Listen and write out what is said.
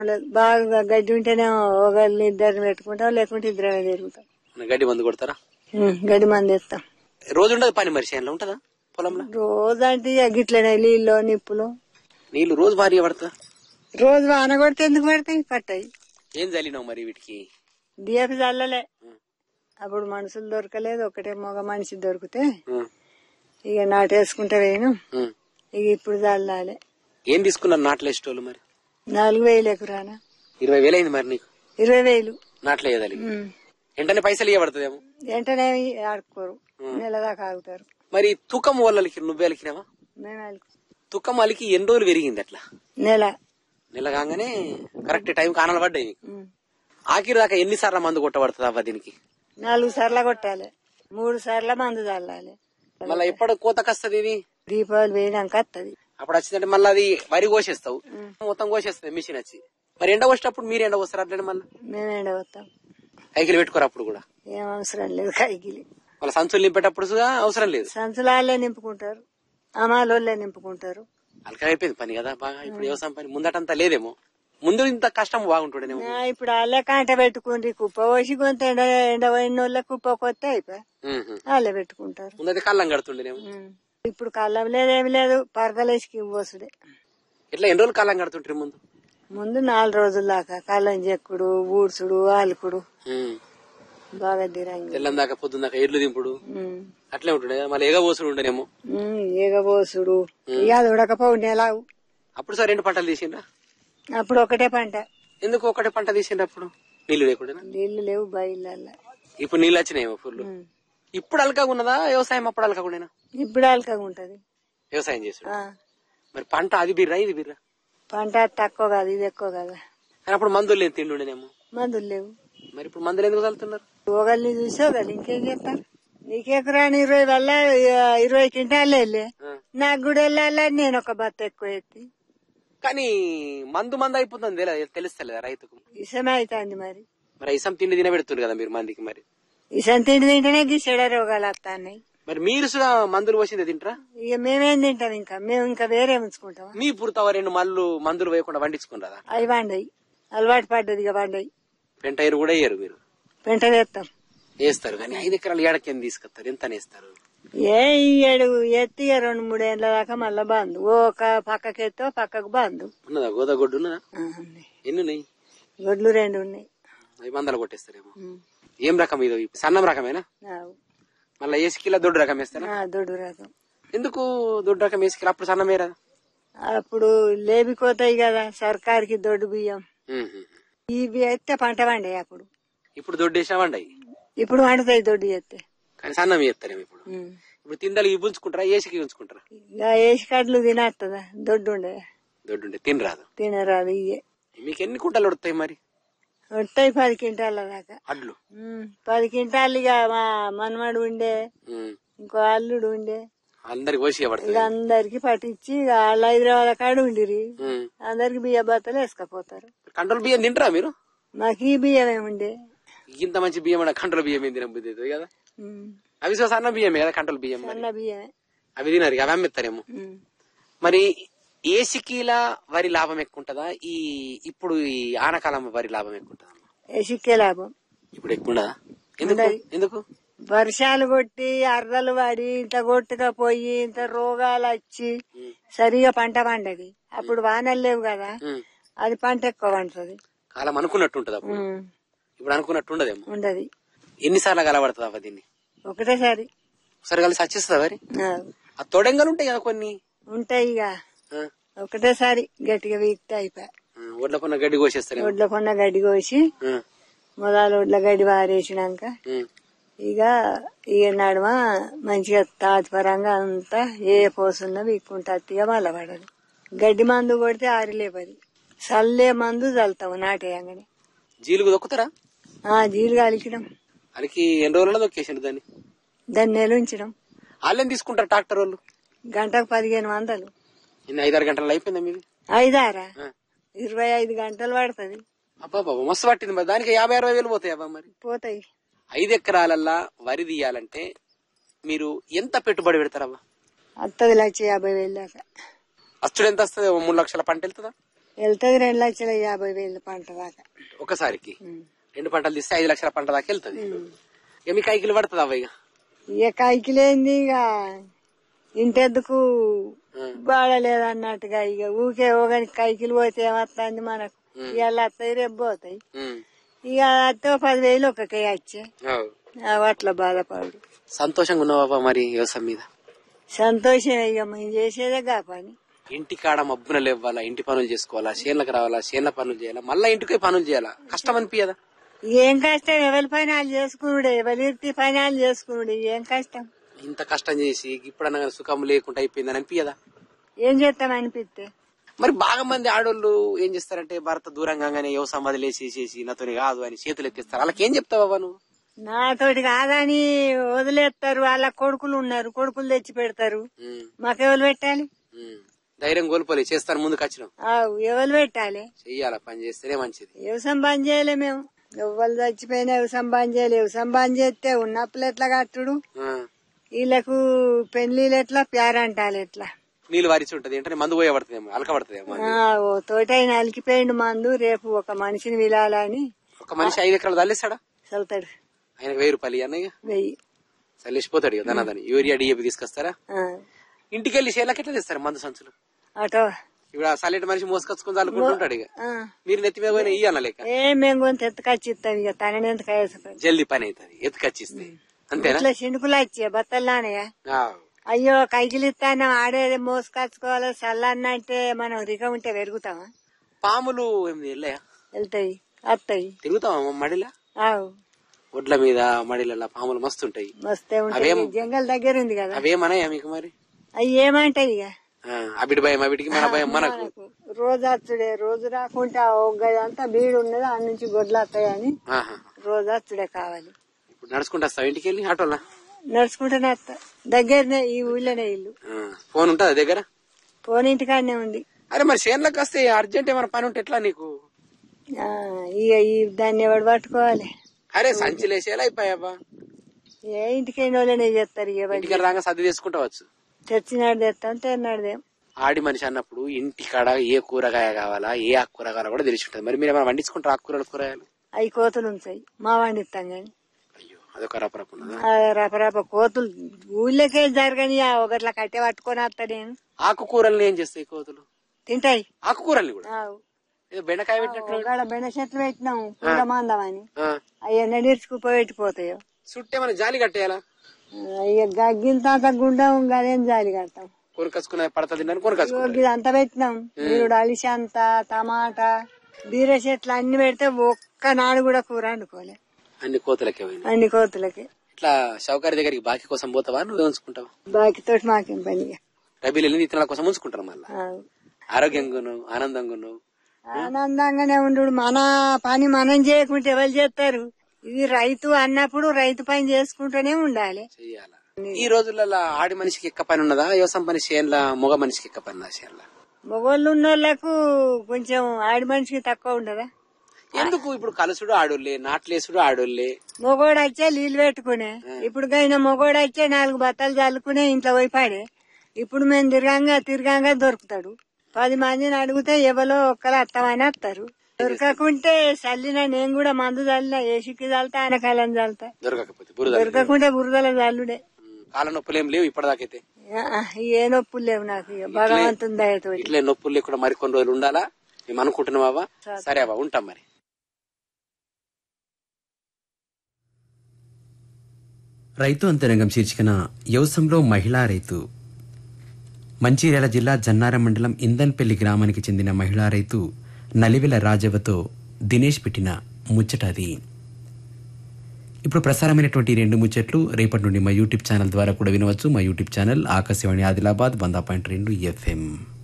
ఉండదు. బాగా గడ్డి ఉంటేనే ఒకరిని ఇద్దరిని పెట్టుకుంటాం లేకుంటే ఇద్దరమే తిరుగుతాం గడ్డి మందు కొడతారా ఉమ్, గడ్డి మంది ఎత్తాం రోజు ఉండదు పని మరి చేనులో ఉంటుందా పొలంలో రోజు అంటే ఇక గిట్లనే నీళ్ళు నిప్పులు నీళ్లు రోజు భారీ పడుతుందా రోజు వాన కొడితే ఎందుకు పడతాయి పట్టాయి ఏం చల్లినావు మరి వీటికి డిఎఫ్ చల్లలే అప్పుడు మనుషులు దొరకలేదు ఒకటే మగ మనిషి దొరికితే ఉం. ఇక నాటేసుకుంటే వేయను ఉం. ఇక ఇప్పుడు చల్లాలి ఏం తీసుకున్నారు నాట్లు వేసేటోళ్ళు మరి నాలుగు వేలు ఎకరానా ఇరవై వేలు అయింది మరి నీకు ఇరవై వేలు నాట్లు వేయదాలి ఉమ్. వెంటనే పైసలు ఇవ్వబడుతుందేమో వెంటనే ఆడుకోరు నెల దాకా ఆగుతారు మరి తూకం వాళ్ళకి నువ్వే అలికినావా మేము అలికి- తుకం అలికి ఎన్ని రోజులు పెరిగింది అట్లా నెల నెల కాగానే కరెక్ట్ టైం కానాలు పడ్డాయి నీకు ఉమ్. ఆఖరి దాకా ఎన్ని సార్లు మందు కొట్టబడుతుంది అవ్వ దీనికి నాలుగు సార్లు కొట్టాలి మూడు సార్లు మందు చల్లాలి మళ్ళీ ఎప్పుడు కోతకొస్తుంది ఇది దీపావళి పోయినాక వస్తుంది అప్పుడు వచ్చిందంటే మళ్ళీ అది వరి కోసేస్తావు మొత్తం కోసేస్తుంది మిషన్ వచ్చి మరి ఎండ వచ్చేటప్పుడు మీరు ఎండ వస్తారు అట్లనే మళ్ళీ మేము ఎండవస్తాం కైకిలు పెట్టుకోరు అప్పుడు కూడా ఏం అవసరం లేదు కైకిలి మళ్ళీ సంచులు నింపేటప్పుడు కూడా అవసరం లేదు సంచులాలే నింపుకుంటారు అమాలోళ్ళే నింపుకుంటారు అలక అయిపోయింది పని కదా బాగా ఇప్పుడు వ్యవసాయం పని ముందటంతా లేదేమో ముందు ఇంత కష్టం బాగుంటుండేనేమో ఆ, ఇప్పుడు వాళ్ళే కాంట పెట్టుకుండ్రి కుప్ప పోసి కొంత ఎండ ఎండ పోయిన వాళ్ళ కుప్ప కొత్త అయిపోయి ఉహు. వాళ్ళే పెట్టుకుంటారు ముందైతే కళ్ళం కడుతుండేనేమో ఉమ్. ఇప్పుడు కళ్ళం లేదు ఏమి లేదు పరదలేసికి పోసుడే ఎట్లా ఎన్ని రోజులు కళ్ళం కడుతుంటారు ముందు ముందు నాలుగు రోజుల దాకా కళ్ళం చెక్కుడు ఊడ్చుడు ఆలుకుడు ఉమ్. బాగా దిరంగి తెల్లం దాకా పొద్దున్న దాకా ఎడ్లు దింపుడు అట్లే ఉంటుండే మళ్ళీ ఎగ పోసుడు ఉండేనేమో ఏగబోసుడు ఇక అది ఉడకపోవు నెలావు అప్పుడు సార్ రెండు పంటలు తీసిండ్రా అప్పుడు ఒకటే పంట ఎందుకు ఒకటే పంట తీసిండ్రు అప్పుడు నీళ్లు లేకుండా నీళ్లు లేవు బయళ్ళల్లో ఇప్పుడు నీళ్ళు వచ్చినాయేమో ఫుల్ ఇప్పుడు అలకగా ఉన్నదా వ్యవసాయం అప్పుడు అలకకుండా ఇప్పుడు అలకగా ఉంటది వ్యవసాయం చేసుడు ఆ, మరి పంట అది బిర్రా ఇది బిర్రా పంట తక్కువ కాదు ఇది ఎక్కువ కదా కానీ అప్పుడు మందులు లేని తిండి ఉండేనేమో మందులు లేవు మరి ఇప్పుడు మందులు ఎందుకు చల్లుతున్నారు ఒకరిని చూసి ఒకళ్ళు ఇంకేం చేస్తారు నీకెకరాని ఇరవై వల్ల ఇరవై క్వింటాలు వెళ్ళే ఆ. నాకు కూడా వెళ్ళాలి నేను ఒక బత్త ఎక్కువ ఎత్తి కానీ మందు మందు అయిపోతుంది తెల- తెలుస్తలేదా రైతుకు ఇసమే అవుతుంది మరి మరి ఇసం తిండి తినబెడుతుంది కదా మీరు మందికి మరి ఇసం తిండి తింటేనే గిసెడ రోగాలు వస్తాయి మరి మీరు సుగా మందులు పోసిందే తింటారా ఇక మేమేం తింటాం ఇంకా మేము ఇంకా వేరే ఉంచుకుంటాం మీ పుడతావ రెండు మళ్ళు మందులు వేయకుండా వండించుకున్నారా అవి వండయి అలవాటు పడ్డది ఇక వండయి పెంట ఎరువు కూడా వేయరు మీరు పెంట తెస్తాం వేస్తారు కానీ ఐదు ఎకరాలు ఏడకేం తీసుకొస్తారు ఎంత వేస్తారు ఏ ఈ ఏడు ఎత్తి ఇక రెండు మూడు ఏళ్ళ దాకా మళ్ళా బంద్ ఓ ఒక పక్కకి ఎత్తో పక్కకు బంద్ ఉన్నదా గోదాగొడ్డు ఉన్నదా ఆ, ఉన్నాయి. ఎన్ని ఉన్నాయి గొడ్లు రెండు ఉన్నాయి అవి మందలు కొట్టేస్తారేమో ఉమ్. ఏం రకం ఇది సన్నం రకమేనా ఆవు. మళ్ళీ ఏసుకిలా దొడ్డు రకం వేస్తారా ఆ, దొడ్డు రకం ఎందుకు దొడ్డు రకం వేసుకిలా అప్పుడు సన్నమేరా అప్పుడు లేబిపోతాయి కదా సర్కార్కి దొడ్డు బియ్యం ఇవి అయితే పంట పండాయి అప్పుడు ఇప్పుడు దొడ్డు వేసినా వండాయి ఇప్పుడు వండుతాయి దొడ్డు చేస్తే కానీ సన్నం చేస్తారేమో ఇప్పుడు ఉమ్. ఇప్పుడు తిందలు ఇవి ఉంచుకుంటారా ఏసికి ఉంచుకుంటారా ఇక వేసి కట్లు తినేస్తుందా దొడ్డు ఉండే దొడ్డు ఉంటే తినరాదు తినరాదు ఇయ్యే మీకు ఎన్ని కుంటలు ఉడతాయి మరి వస్తాయి పది క్వింటాల దాకా అడ్లు ఉమ్, పది క్వింటాలు ఇక మా మనమడు ఉండే ఉమ్. ఇంకో అల్లుడు ఉండే అందరికి పోసి ఇక పడుతుంది అందరికి పట్టించి ఇక వాళ్ళు హైదరాబాద్ కాడ ఉండిరి ఉమ్. అందరికి బియ్య బత్తలు వేసుకపోతారు కంట్రోల్ బియ్యం తింటారా మీరు మాకు ఈ బియ్యమే ఉండే ఇంత మంచి బియ్యం అంటే కంట్రోల్ బియ్యం ఏం తినబుద్ధి అవుతుంది కదా ఉమ్, అవి సో సన్న బియ్యమే కదా కంట్రోల్ బియ్యం మరి. సన్న బియ్యమే అవి తినరు ఇక అవి అమ్మిస్తారేమో ఉమ్. మరి ఏ సికీల వరి లాభం ఎక్కువ ఉంటుందా ఈ ఇప్పుడు ఈ ఆనకాలం వరి లాభం ఎక్కువ ఉంటుందా ఎసిక్కే లాభం ఇప్పుడు ఎక్కువ ఉండదా ఎందుకు ఉండదు. ఎందుకు వర్షాలు కొట్టి అరదలు పడి ఇంత కొట్టుగా పోయి ఇంత రోగాలు వచ్చి సరిగా పంట పండది అప్పుడు వానలు లేవు కదా ఉమ్. అది పంట ఎక్కువ పండుతుంది కాలం అనుకున్నట్టు ఉంటది అప్పుడు ఉమ్, ఇప్పుడు అనుకున్నట్టు ఉండదేమో ఉండది ఎన్నిసార్లు కలబడుతుంది అవ్వ దీన్ని ఒకటేసారి ఒకసారి కలిసి వచ్చేస్తుందా వరి ఆ, ఆ తొడెంగలు ఉంటాయి కదా కొన్ని ఉంటాయి ఇక ఆ, ఒకటేసారి గట్టిగా వీక్తే అయిపోయి ఆ, ఒడ్ల పొన్న గడ్డి కోసేస్తారేమో ఒడ్ల కొన్న గడ్డి కోసి ఆ, మొదలు ఒడ్ల గడ్డి వారేసినాక ఉమ్. ఇక ఇక నడుమ మంచిగా తాత్పరంగా అంతా ఏ పోసున్నా వీక్కుంటా అత్తిగా మళ్ళా పడదు గడ్డి మందు కొడితే ఆరిలేపది చల్లే మందు చల్లుతాము నాటేయంగానే జీలుగు దొక్కుతారా ఆ జీలు కలికడం అనికి ఎన్ని రోజులలో దొక్కేసిండు దాన్ని దాన్ని నెలుంచడం వాళ్ళేం తీసుకుంటారు ట్రాక్టర్ వాళ్ళు గంటకు పదిహేను వందలు ఇన్ని ఐదారు గంటలు అయిపోయిందా మీది ఐదారా ఆ. ఇరవై ఐదు గంటలు పడుతుంది అబ్బా బాబా మస్తు పట్టింది మరి దానికి యాభై అరవై వేలు పోతాయి అబ్బా మరి పోతాయి ఐదు ఎకరాలల్లా వరి తీయాలంటే మీరు ఎంత పెట్టుబడి పెడతారబ్బా వస్తుంది లక్ష యాభై వేలు దాకా అచ్చుడు ఎంత వస్తుంది ఓ మూడు లక్షల పంట వెళ్తుందా వెళ్తుంది రెండు లక్షల యాభై వేలు పంట దాకా ఒకసారికి ఉమ్. రెండు పంటలు తీస్తే ఐదు లక్షల పంట దాకా వెళ్తుంది ఇక మీ కైకిలు పడుతుంది అవ్వ ఇక ఇక కైకి లేనిది ఇక ఇంటెందుకు ఉమ్. బాడలేదన్నట్టుగా ఇక ఊకే ఓగని కైకిలు పోతే ఏమొస్తుంది మనకు ఇవాళ వస్తాయి రేపు పోతాయి ఉమ్. ఇక అత్తే ఓ పదివేలు ఒక్కకే వచ్చే అవు. అట్లా బాధపడు సంతోషంగా ఉన్నావా మరి వ్యవసాయం మీద సంతోషం ఇక మేము చేసేదే గా పని ఇంటి కాడ మబ్బున లేవాలా ఇంటి పనులు చేసుకోవాలా చేన్లకు రావాలా చేన్ల పనులు చేయాలా మళ్ళా ఇంటికి పోయి పనులు చేయాలా కష్టం అనిపించదా ఏం కష్టం ఎవరి పైనాలు చేసుకునుడే ఎవరి పైనాలు చేసుకునుడు ఏం కష్టం ఇంత కష్టం చేసి ఇప్పుడన్నా కానీ సుఖం లేకుండా అయిపోయిందని అనిపించదా ఏం చేస్తాం అనిపిస్తే మరి బాగా మంది ఆడోళ్ళు ఏం చేస్తారంటే భర్త దూరంగానే వ్యవసాయం వదిలేసి చేసి నాతోని కాదు అని చేతులు ఎత్తిస్తారు వాళ్ళకి ఏం చెప్తావా నువ్వు నాతోటి కాదని వదిలేస్తారు వాళ్ళ కొడుకులు ఉన్నారు కొడుకులు తెచ్చి పెడతారు ఉమ్, మాకెవరు పెట్టాలి ఉమ్. ధైర్యం కోల్పోలే చేస్తాను ముందుకు వచ్చినాం ఆవు ఎవరు పెట్టాలి చెయ్యాలా పని చేస్తేనే మంచిది వ్యవసాయం బంద్ చేయలే మేము ఎవ్వరు చచ్చిపోయినా వ్యవసాయం బంద్ చేయలే వ్యవసాయం బంద్ చేస్తే ఉన్నప్పులు ఎట్లా కట్టుడు ఆ, వీళ్ళకు పెళ్లిళ్ళు ఎట్లా ప్యారంటాలు ఎట్లా నీళ్ళు వారిచి ఉంటది ఏంటంటే మందు పోయే పడుతుందేమో అలక పడుతుందేమో ఆ, ఓ తోటైన అలికిపోయిండు మందు రేపు ఒక మనిషిని విలాలని ఒక మనిషి ఐదు ఎకరాలు తల్లిస్తాడా చల్తాడు ఆయనకు వెయ్యి రూపాయలు అన్నయ్య వెయ్యి చల్లేసిపోతాడు కదా దాని యూరియా డిఏపి తీసుకొస్తారా ఆ, ఇంటికి వెళ్ళి చేనులకు ఎట్లా తెస్తారు మందు సంచులు అటో ఇప్పుడు ఆ సల్లెటి మనిషి మోసుకొచ్చుకుని చల్లుకుంటుంటాడు ఇక ఆ. మీరు నెత్తి మీద పోయిన ఇయ్యాల లేక ఏ మేము కొంత ఎత్తుకొచ్చి ఇస్తాం ఇక తనని ఎంత వేసుకొని జల్దీ పని అవుతుంది ఎత్తుకొచ్చిస్తే అంతేనా ఇట్లా చినుకులు వచ్చే బత్తల్లానయ్యా ఆ, అయ్యో కైకిలు ఇస్తాను ఆడేది మోసుకొచ్చుకోవాలి చల్లన్న అంటే మనం రిక ఉంటే పెరుగుతామా పాములు ఏమి వెళ్ళాయా వెళ్తాయి వస్తాయి తిరుగుతామా మడిలా ఆవు ఒడ్ల మీద మడిల పాములు మస్తుంటాయి మస్తే ఉంటాయి అవేం- జంగల్ దగ్గర ఉంది కదా అవేమన్నాయా మీకు మరి అవి ఏమంటాయి ఇక ఆ, అవిటి భయం అవిటికి మన భయం మనకు మనకు రోజు వచ్చుడే రోజు రాకుంటే ఒగ్గదంతా బీడు ఉన్నది ఆ నుంచి గొడ్లు వస్తాయని ఆహా. రోజు వచ్చుడే కావాలి ఇప్పుడు నడుచుకుంటూ వస్తావు ఇంటికి వెళ్ళి ఆటోలా నడుచుకుంటూనే వస్తా దగ్గరనే ఈ ఊళ్ళోనే ఇల్లు ఆ, ఫోన్ ఉంటుందా దగ్గర ఫోన్ ఇంటికాడనే ఉంది అరే మరి చేనులకు వస్తే అర్జెంట్ ఏమైనా పని ఉంటే ఎట్లా నీకు ఆ, ఇక ఈ దాన్ని ఎవడు పట్టుకోవాలి అరే సంచిలేసేలా అయిపోయావా ఏ ఇంటికి వాళ్ళనే చేస్తారు ఇక ఇంటికి రాగా సర్ది తీసుకుంటావచ్చు తెచ్చినాడు తెస్తాం తెన్నాడు దేం ఆడి మనిషి అన్నప్పుడు ఇంటి కాడ ఏ కూరగాయ కావాలా ఏ ఆకుకూర కావాలా కూడా తెలిసి ఉంటుంది మరి మీరు ఏమైనా వండించుకుంటారు ఆకుకూరలు కూరగాయలు అవి కోతులు ఉంటాయి మా వండిస్తాం గాని అయ్యో అదొక రపరపు ఉన్నదా? ఆ రపరప కోతులు ఊళ్ళోకే జరగని ఆ ఒకట్లా కట్టె పట్టుకొని వస్తా నేను ఆకుకూరల్ని ఏం చేస్తాయి కోతులు తింటాయి ఆకుకూరల్ని కూడా ఆవు. ఏదో బెండకాయ పెట్టినట్లు ఒకడ బెండ చెట్లు పెట్టినాం పూల మందమని ఆ, అవన్నీ నిడుచుకుపోయిపోతాయో చుట్టేమైనా జాలి కట్టేయాలా ఇక గగ్గింత గుండం గదేం జాలి కడతాం కొనుకొచ్చుకునే పడత తిన్నాను కొనుకొచ్చుకున్నాను ఇదంతా పెట్టినాం మీరు అలిసంత టమాటా బీర చెట్లు అన్ని పెడితే ఒక్క నాడు కూడా కూర వండుకోలే అన్ని కోతులకే పోయినా అన్ని కోతులకి ఇట్లా షౌకారి దగ్గరికి బాకీ కోసం పోతావా నువ్వు ఉంచుకుంటావా బాకితోటి మాకేం పని ఇక. రబీలు వెళ్ళి ఇతనాల కోసం ఉంచుకుంటారు మళ్ళీ ఆవు. ఆరోగ్యంగా ఉన్నావు ఆనందంగా ఉన్నావు ఆనందంగానే ఉండు మన పని మనం చేయకుంటే ఎవరు చేస్తారు ఇది రైతు అన్నప్పుడు రైతు పని చేసుకుంటూనే ఉండాలి చెయ్యాలా ఈ రోజులలో ఆడి మనిషికి ఎక్క పని ఉన్నదా వ్యవసాయం పని చేయాల మగ మనిషికి ఎక్క పని చేయాల మొగోళ్ళు ఉన్నోళ్ళకు కొంచెం ఆడి మనిషికి తక్కువ ఉండదా ఎందుకు ఇప్పుడు కలుసుడు ఆడోళ్ళే నాట్లేసుడు ఆడోళ్ళే మొగోడు వచ్చే నీళ్ళు పెట్టుకునే ఇప్పుడు గైన మొగోడు వచ్చే నాలుగు బట్టలు చల్లుకునే ఇంట్లో పోయి పాడే ఇప్పుడు మేము తిరగంగా తిరగంగా దొరుకుతాడు పది మందిని అడిగితే ఎవరో ఒక్కరు అత్తమని వస్తారు దొరకకుంటే చల్లిన నేను కూడా మందు చల్లిన ఏసికి చల్లుతా ఆనకాలం చల్లుతా దొరకకపోతే బురద దొరకకుంటే బురదల చల్లుడే ఉమ్, కాళ్ళ నొప్పులు ఏం లేవు ఇప్పటిదాకైతే ఆ, ఏ నొప్పులు లేవు నాకు ఇక భగవంతుని దయతో ఇట్లే నొప్పులు లేకుండా మరి కొన్ని రోజులు ఉండాలా మేము అనుకుంటున్నావా సరే అవ్వ ఉంటాం మరి రైతు అంతరంగం శీర్షికన వ్యవసాయంలో మహిళా రైతు మంచిర్యాల జిల్లా జన్నారం మండలం ఇందన్పల్లి గ్రామానికి చెందిన మహిళా రైతు నలివెల రాజవ్వతో దినేష్ పెట్టిన ముచ్చట అది ఇప్పుడు ప్రసారమైనటువంటి ఈ రెండు ముచ్చట్లు రేపటి నుండి మా యూట్యూబ్ ఛానల్ ద్వారా కూడా వినవచ్చు మా యూట్యూబ్ ఛానల్ ఆకాశవాణి ఆదిలాబాద్ వంద పాయింట్ రెండు ఎఫ్ఎం